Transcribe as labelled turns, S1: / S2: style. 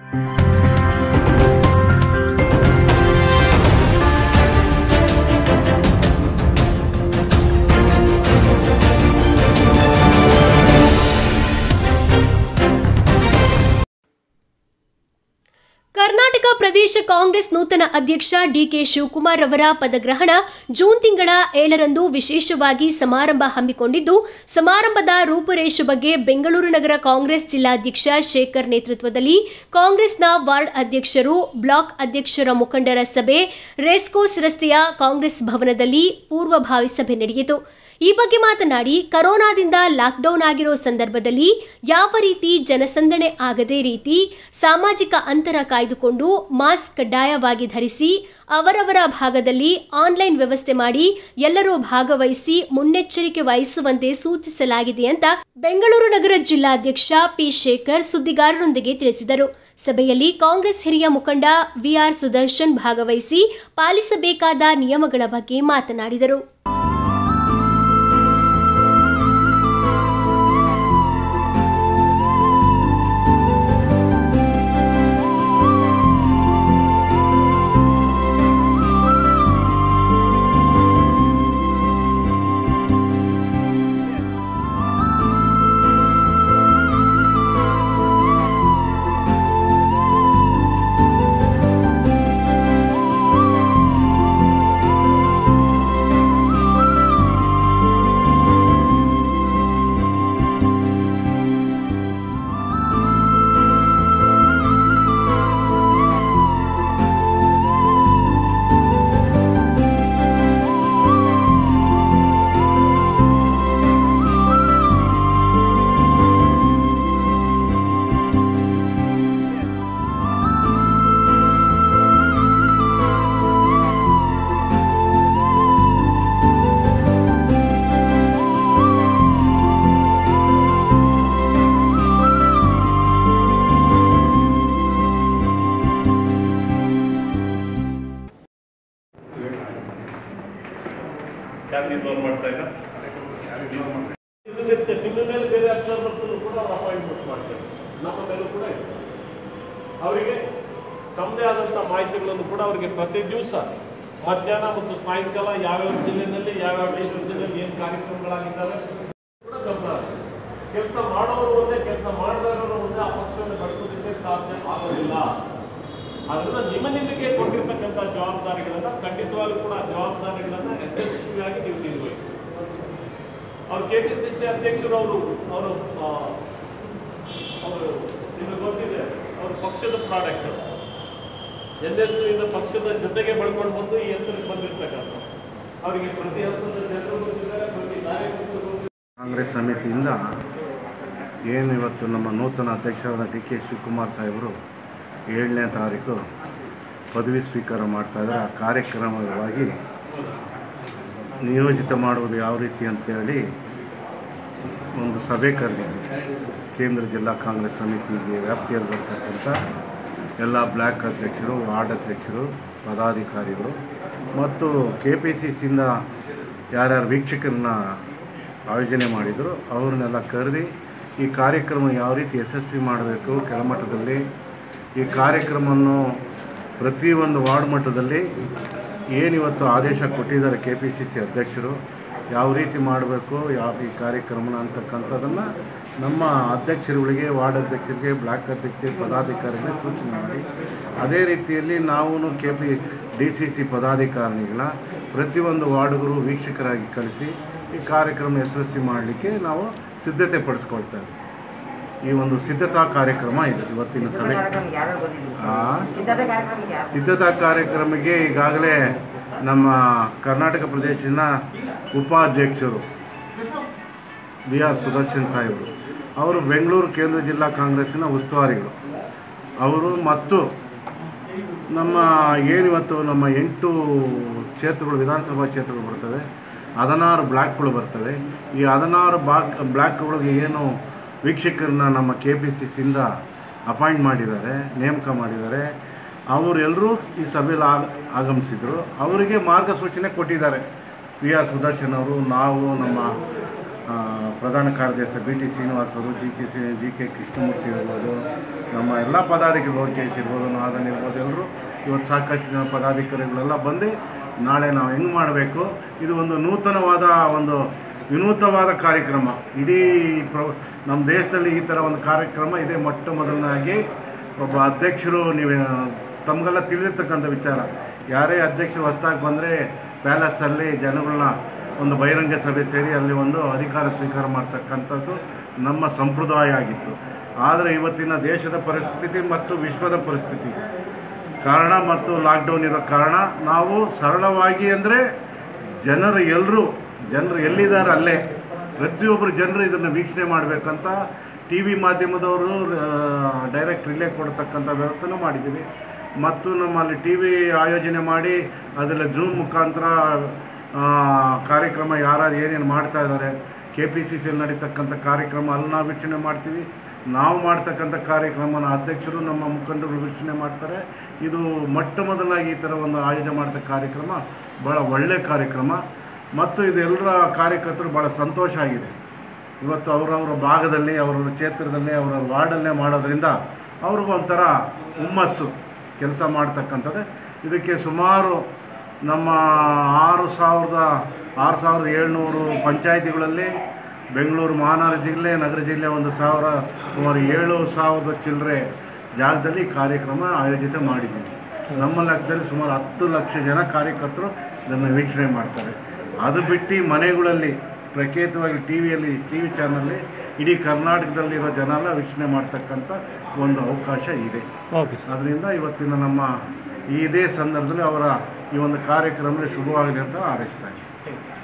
S1: ಕರ್ನಾಟಕ ಪ್ರದೇಶ ಕಾಂಗ್ರೆಸ್ ನೂತನ ಅಧ್ಯಕ್ಷ ಡಿಕೆ ಶಿವಕುಮಾರ್ ಅವರ ಪದಗ್ರಹಣ ಜೂನ್ ತಿಂಗಳ ಏಳರಂದು ವಿಶೇಷವಾಗಿ ಸಮಾರಂಭ ಹಮ್ಮಿಕೊಂಡಿದ್ದು ಸಮಾರಂಭದ ರೂಪುರೇಷೆ ಬಗ್ಗೆ ಬೆಂಗಳೂರು ನಗರ ಕಾಂಗ್ರೆಸ್ ಜಿಲ್ಲಾಧ್ಯಕ್ಷ ಶೇಖರ್ ನೇತೃತ್ವದಲ್ಲಿ ಕಾಂಗ್ರೆಸ್ನ ವಾರ್ಡ್ ಅಧ್ಯಕ್ಷರು ಬ್ಲಾಕ್ ಅಧ್ಯಕ್ಷರ ಮುಖಂಡರ ಸಭೆ ರೇಸ್ಕೋರ್ಸ್ ರಸ್ತೆಯ ಕಾಂಗ್ರೆಸ್ ಭವನದಲ್ಲಿ ಪೂರ್ವಭಾವಿ ಸಭೆ ನಡೆಯಿತು ಈ ಬಗ್ಗೆ ಮಾತನಾಡಿ ಕರೋನಾದಿಂದ ಲಾಕ್ಡೌನ್ ಆಗಿರೋ ಸಂದರ್ಭದಲ್ಲಿ ಯಾವ ರೀತಿ ಜನಸಂದಣೆ ಆಗದೇ ರೀತಿ ಸಾಮಾಜಿಕ ಅಂತರ ಕಾಯ್ದುಕೊಂಡು ಮಾಸ್ಕ್ ಕಡ್ಡಾಯವಾಗಿ ಧರಿಸಿ ಅವರವರ ಭಾಗದಲ್ಲಿ ಆನ್ಲೈನ್ ವ್ಯವಸ್ಥೆ ಮಾಡಿ ಎಲ್ಲರೂ ಭಾಗವಹಿಸಿ ಮುನ್ನೆಚ್ಚರಿಕೆ ವಹಿಸುವಂತೆ ಸೂಚಿಸಲಾಗಿದೆ ಅಂತ ಬೆಂಗಳೂರು ನಗರ ಜಿಲ್ಲಾಧ್ಯಕ್ಷ ಪಿ ಶೇಖರ್ ಸುದ್ದಿಗಾರರೊಂದಿಗೆ ತಿಳಿಸಿದರು ಸಭೆಯಲ್ಲಿ ಕಾಂಗ್ರೆಸ್ ಹಿರಿಯ ಮುಖಂಡ ವಿಆರ್ ಸುದರ್ಶನ್ ಭಾಗವಹಿಸಿ ಪಾಲಿಸಬೇಕಾದ ನಿಯಮಗಳ ಬಗ್ಗೆ ಮಾತನಾಡಿದರು
S2: ಯಾಕೆ ಇನ್ವಾಲ್ವ್ ಮಾಡ್ತಾ ಇಲ್ಲ ಇರುತ್ತೆ ನಿಮ್ಮ ಮೇಲೆ ಬೇರೆ ಅಬ್ಸರ್ವರ್ಸ್ ಕೂಡ ಅವ್ರು ಅಪಾಯಿಂಟ್ಮೆಂಟ್ ಮಾಡ್ತಾರೆ ನಮ್ಮ ಮೇಲೂ ಕೂಡ ಇದೆ ಅವರಿಗೆ ತಮ್ಮದೇ ಆದಂಥ ಮಾಹಿತಿಗಳನ್ನು ಕೂಡ ಅವರಿಗೆ ಪ್ರತಿ ದಿವಸ ಮಧ್ಯಾಹ್ನ ಮತ್ತು ಸಾಯಂಕಾಲ ಯಾವ್ಯಾವ ಜಿಲ್ಲೆಯಲ್ಲಿ ಯಾವ್ಯಾವ ಡಿ ಸಿ ಸಿನಲ್ಲಿ ಏನು ಕಾರ್ಯಕ್ರಮಗಳಾಗಿದ್ದಾವೆ ಕೂಡ ಗಮನ ಹರಿಸಿ. ಕೆಲಸ ಮಾಡೋರು ಒಂದೇ ಕೆಲಸ ಮಾಡದವರು ಒಂದೇ ಆ ಪಕ್ಷವನ್ನು ಬೆಳೆಸೋದಕ್ಕೆ ಸಾಧ್ಯ ಆಗೋದಿಲ್ಲ ಅದರಿಂದ ನಿಮ್ಮ ನಿಮಗೆ ಕೊಟ್ಟಿರ್ತಕ್ಕಂಥ ಜವಾಬ್ದಾರಿಗಳನ್ನ ಖಂಡಿತವಾಗ್ಲೂ ಕೂಡ ಆ ಜವಾಬ್ದಾರಿಗಳನ್ನ ಯಶಸ್ವಿಯಾಗಿ ನೀವು ನಿರ್ವಹಿಸಿ ಅವ್ರು ಕೆ ಪಿ ಸಿ ಸಿ ಅಧ್ಯಕ್ಷರು ಅವರು ಅವರು ಅವರು ನಿಮಗೆ ಗೊತ್ತಿದೆ ಅವರು ಪಕ್ಷದ ಪ್ರಾಡಕ್ಟ್ ಎನ್ ಎಸ್ ಇಂದ ಪಕ್ಷದ ಜೊತೆಗೆ ಬೆಳ್ಕೊಂಡು ಬಂದು ಈ ಎತ್ತರಕ್ಕೆ ಬಂದಿರ್ತಕ್ಕಂಥ ಅವರಿಗೆ ಪ್ರತಿ ಹಂತದ ಜನರು ಗೊತ್ತಿದ್ದಾರೆ ಪ್ರತಿ ಕಾರ್ಯಕರ್ತರು ಗೊತ್ತಿದ್ದಾರೆ.
S3: ಕಾಂಗ್ರೆಸ್ ಸಮಿತಿಯಿಂದ ಏನು ಇವತ್ತು ನಮ್ಮ ನೂತನ ಅಧ್ಯಕ್ಷರಾದ ಡಿ ಕೆ ಶಿವಕುಮಾರ್ ಸಾಹೇಬರು ಏಳನೇ ತಾರೀಕು ಪದವಿ ಸ್ವೀಕಾರ ಮಾಡ್ತಾ ಇದ್ದಾರೆ ಆ ಕಾರ್ಯಕ್ರಮವಾಗಿ ನಿಯೋಜಿತ ಮಾಡುವುದು ಯಾವ ರೀತಿ ಅಂತೇಳಿ ಒಂದು ಸಭೆ ಕರೆದಿದ್ವಿ ಕೇಂದ್ರ ಜಿಲ್ಲಾ ಕಾಂಗ್ರೆಸ್ ಸಮಿತಿಗೆ ವ್ಯಾಪ್ತಿಯಲ್ಲಿ ಬರ್ತಕ್ಕಂಥ ಎಲ್ಲ ಬ್ಲ್ಯಾಕ್ ಅಧ್ಯಕ್ಷರು ವಾರ್ಡ್ ಅಧ್ಯಕ್ಷರು ಪದಾಧಿಕಾರಿಗಳು ಮತ್ತು ಕೆ ಪಿ ಸಿ ಸಿಯಿಂದ ಯಾರ್ಯಾರು ವೀಕ್ಷಕರನ್ನ ಆಯೋಜನೆ ಮಾಡಿದರು ಅವ್ರನ್ನೆಲ್ಲ ಕರೆದಿ ಈ ಕಾರ್ಯಕ್ರಮ ಯಾವ ರೀತಿ ಯಶಸ್ವಿ ಮಾಡಬೇಕು ಕೆಳಮಟ್ಟದಲ್ಲಿ ಈ ಕಾರ್ಯಕ್ರಮವನ್ನು ಪ್ರತಿಯೊಂದು ವಾರ್ಡ್ ಮಟ್ಟದಲ್ಲಿ ಏನಿವತ್ತು ಆದೇಶ ಕೊಟ್ಟಿದ್ದಾರೆ ಕೆ ಪಿ ಸಿ ಸಿ ಅಧ್ಯಕ್ಷರು ಯಾವ ರೀತಿ ಮಾಡಬೇಕು ಯಾವ ಈ ಕಾರ್ಯಕ್ರಮನ ಅಂತಕ್ಕಂಥದ್ದನ್ನು ನಮ್ಮ ಅಧ್ಯಕ್ಷರುಗಳಿಗೆ ವಾರ್ಡ್ ಅಧ್ಯಕ್ಷರಿಗೆ ಬ್ಲಾಕ್ ಅಧ್ಯಕ್ಷರಿಗೆ ಪದಾಧಿಕಾರಿಗಳಿಗೆ ಸೂಚನೆ ಮಾಡಿ ಅದೇ ರೀತಿಯಲ್ಲಿ ನಾವು K P D C C ಪದಾಧಿಕಾರಿಗಳ ಪ್ರತಿಯೊಂದು ವಾರ್ಡ್ಗಳು ವೀಕ್ಷಕರಾಗಿ ಕಳಿಸಿ ಈ ಕಾರ್ಯಕ್ರಮ ಯಶಸ್ವಿ ಮಾಡಲಿಕ್ಕೆ ನಾವು ಸಿದ್ಧತೆ ಪಡಿಸ್ಕೊಳ್ತಾ ಇದ್ದೀವಿ ಈ ಒಂದು ಸಿದ್ಧತಾ ಕಾರ್ಯಕ್ರಮ ಇದು ಇವತ್ತಿನ ಸಭೆ ಆ, ಸಿದ್ಧತಾ ಕಾರ್ಯಕ್ರಮಕ್ಕೆ ಈಗಾಗಲೇ ನಮ್ಮ ಕರ್ನಾಟಕ ಪ್ರದೇಶದ ಉಪಾಧ್ಯಕ್ಷರು ಬಿ ಆರ್ ಸುದರ್ಶನ್ ಸಾಹೇಬರು ಅವರು ಬೆಂಗಳೂರು ಕೇಂದ್ರ ಜಿಲ್ಲಾ ಕಾಂಗ್ರೆಸ್ಸಿನ ಉಸ್ತುವಾರಿಗಳು ಅವರು ಮತ್ತು ನಮ್ಮ ಏನಿವತ್ತು ನಮ್ಮ ಎಂಟು ಕ್ಷೇತ್ರಗಳು ವಿಧಾನಸಭಾ ಕ್ಷೇತ್ರಗಳು ಬರ್ತವೆ ಹದಿನಾರು ಬ್ಲಾಕ್ಗಳು ಬರ್ತವೆ ಈ ಹದಿನಾರು ಬಾಕ್ ಬ್ಲಾಕ್ಗಳಿಗೆ ಏನು ವೀಕ್ಷಕರನ್ನ ನಮ್ಮ ಕೆ ಪಿ ಸಿ ಸಿಯಿಂದ ಅಪಾಯಿಂಟ್ ಮಾಡಿದ್ದಾರೆ ನೇಮಕ ಮಾಡಿದ್ದಾರೆ ಅವರೆಲ್ಲರೂ ಈ ಸಭೆಯಲ್ಲಿ ಆಗ ಆಗಮಿಸಿದರು ಅವರಿಗೆ ಮಾರ್ಗಸೂಚನೆ ಕೊಟ್ಟಿದ್ದಾರೆ ವಿ ಆರ್ ಸುದರ್ಶನ್ ಅವರು ನಾವು ನಮ್ಮ ಆ, ಪ್ರಧಾನ ಕಾರ್ಯದರ್ಶಿ ಬಿ ಟಿ ಶ್ರೀನಿವಾಸ್ ಅವರು G K C G K Krishnamurthy ಇರ್ಬೋದು ನಮ್ಮ ಎಲ್ಲ ಪದಾಧಿಕಾರಿ ಲೋಕೇಶ್ ಇರ್ಬೋದು ನಾದನ್ ಇರ್ಬೋದು ಎಲ್ಲರೂ ಇವತ್ತು ಸಾಕಷ್ಟು ಜನ ಪದಾಧಿಕಾರಿಗಳೆಲ್ಲ ಬಂದು ನಾಳೆ ನಾವು ಹೆಂಗೆ ಮಾಡಬೇಕು ಇದು ಒಂದು ನೂತನವಾದ ಒಂದು ವಿನೂತವಾದ ಕಾರ್ಯಕ್ರಮ ಇಡೀ ಪ್ರ ನಮ್ಮ ದೇಶದಲ್ಲಿ ಈ ಥರ ಒಂದು ಕಾರ್ಯಕ್ರಮ ಇದೇ ಮೊಟ್ಟ ಮೊದಲನಾಗಿ ಒಬ್ಬ ಅಧ್ಯಕ್ಷರು ನೀವು ತಮಗೆಲ್ಲ ತಿಳಿದಿರ್ತಕ್ಕಂಥ ವಿಚಾರ ಯಾರೇ ಅಧ್ಯಕ್ಷರು ಹೊಸ್ದಾಗಿ ಬಂದರೆ ಪ್ಯಾಲೇಸಲ್ಲಿ ಜನಗಳನ್ನ ಒಂದು ಬಹಿರಂಗ ಸಭೆ ಸೇರಿ ಅಲ್ಲಿ ಒಂದು ಅಧಿಕಾರ ಸ್ವೀಕಾರ ಮಾಡ್ತಕ್ಕಂಥದ್ದು ನಮ್ಮ ಸಂಪ್ರದಾಯ ಆಗಿತ್ತು ಆದರೆ ಇವತ್ತಿನ ದೇಶದ ಪರಿಸ್ಥಿತಿ ಮತ್ತು ವಿಶ್ವದ ಪರಿಸ್ಥಿತಿ ಕಾರಣ ಮತ್ತು ಲಾಕ್ಡೌನ್ ಇರೋ ಕಾರಣ ನಾವು ಸರಳವಾಗಿ ಅಂದರೆ ಜನರು ಎಲ್ಲರೂ ಜನರು ಎಲ್ಲಿದ್ದಾರೆ ಅಲ್ಲೇ ಪ್ರತಿಯೊಬ್ಬರು ಜನರು ಇದನ್ನು ವೀಕ್ಷಣೆ ಮಾಡಬೇಕಂತ ಟಿ ವಿ ಮಾಧ್ಯಮದವರು ಡೈರೆಕ್ಟ್ ರಿಲೇ ಕೊಡ್ತಕ್ಕಂಥ ವ್ಯವಸ್ಥೆನೂ ಮಾಡಿದ್ದೀವಿ ಮತ್ತು ನಮ್ಮಲ್ಲಿ ಟಿ ವಿ ಆಯೋಜನೆ ಮಾಡಿ ಅದೆಲ್ಲ ಜೂಮ್ ಮುಖಾಂತರ ಆ, ಕಾರ್ಯಕ್ರಮ ಯಾರು ಏನೇನು ಮಾಡ್ತಾ ಇದ್ದಾರೆ ಕೆ ಪಿ ಸಿ ಸಿಯಲ್ಲಿ ನಡೀತಕ್ಕಂಥ ಕಾರ್ಯಕ್ರಮ ಅಲ್ಲಿ ನಾವು ವೀಕ್ಷಣೆ ಮಾಡ್ತೀವಿ ನಾವು ಮಾಡ್ತಕ್ಕಂಥ ಕಾರ್ಯಕ್ರಮನ ಅಧ್ಯಕ್ಷರು ನಮ್ಮ ಮುಖಂಡರು ವೀಕ್ಷಣೆ ಮಾಡ್ತಾರೆ ಇದು ಮೊಟ್ಟ ಮೊದಲಾಗಿ ಈ ಥರ ಒಂದು ಆಯೋಜನೆ ಮಾಡ್ತಕ್ಕ ಕಾರ್ಯಕ್ರಮ ಭಾಳ ಒಳ್ಳೆಯ ಕಾರ್ಯಕ್ರಮ ಮತ್ತು ಇದೆಲ್ಲರ ಕಾರ್ಯಕರ್ತರು ಭಾಳ ಸಂತೋಷ ಆಗಿದೆ ಇವತ್ತು ಅವರವರ ಭಾಗದಲ್ಲಿ ಅವರವರ ಕ್ಷೇತ್ರದಲ್ಲಿ ಅವರವ್ರ ವಾರ್ಡಲ್ಲೇ ಮಾಡೋದ್ರಿಂದ ಅವ್ರಿಗೂ ಒಂಥರ ಹುಮ್ಮಸ್ಸು ಕೆಲಸ ಮಾಡ್ತಕ್ಕಂಥದ್ದು ಇದಕ್ಕೆ ಸುಮಾರು ನಮ್ಮ ಆರು ಸಾವಿರದ ಆರು ಸಾವಿರದ ಏಳ್ನೂರು ಪಂಚಾಯಿತಿಗಳಲ್ಲಿ ಬೆಂಗಳೂರು ಮಹಾನಗರ ಜಿಲ್ಲೆ ನಗರ ಜಿಲ್ಲೆ ಒಂದು ಸಾವಿರ ಸುಮಾರು ಏಳು ಸಾವಿರದ ಚಿಲ್ಲರೆ ಜಾಗದಲ್ಲಿ ಕಾರ್ಯಕ್ರಮ ಆಯೋಜಿತ ಮಾಡಿದ್ದೀವಿ ನಮ್ಮ ಲೆಕ್ಕದಲ್ಲಿ ಸುಮಾರು ಹತ್ತು ಲಕ್ಷ ಜನ ಕಾರ್ಯಕರ್ತರು ಇದನ್ನು ವೀಕ್ಷಣೆ ಮಾಡ್ತಾರೆ ಅದು ಬಿಟ್ಟು ಮನೆಗಳಲ್ಲಿ ಪ್ರತ್ಯೇಕವಾಗಿ ಟಿ ವಿಯಲ್ಲಿ ಟಿ ವಿ ಚಾನಲ್ಲಿ ಇಡೀ ಕರ್ನಾಟಕದಲ್ಲಿರೋ ಜನ ಎಲ್ಲ ವೀಕ್ಷಣೆ ಮಾಡ್ತಕ್ಕಂಥ ಒಂದು ಅವಕಾಶ ಇದೆ
S4: ಓಕೆ ಸರ್
S3: ಅದರಿಂದ ಇವತ್ತಿನ ನಮ್ಮ ಈ ಇದೇ ಸಂದರ್ಭದಲ್ಲಿ ಅವರ ಈ ಒಂದು ಕಾರ್ಯಕ್ರಮದಲ್ಲಿ ಶುಭವಾಗಲಿ ಅಂತ ಹಾರೈಸ್ತಾ ಇದ್ದೀನಿ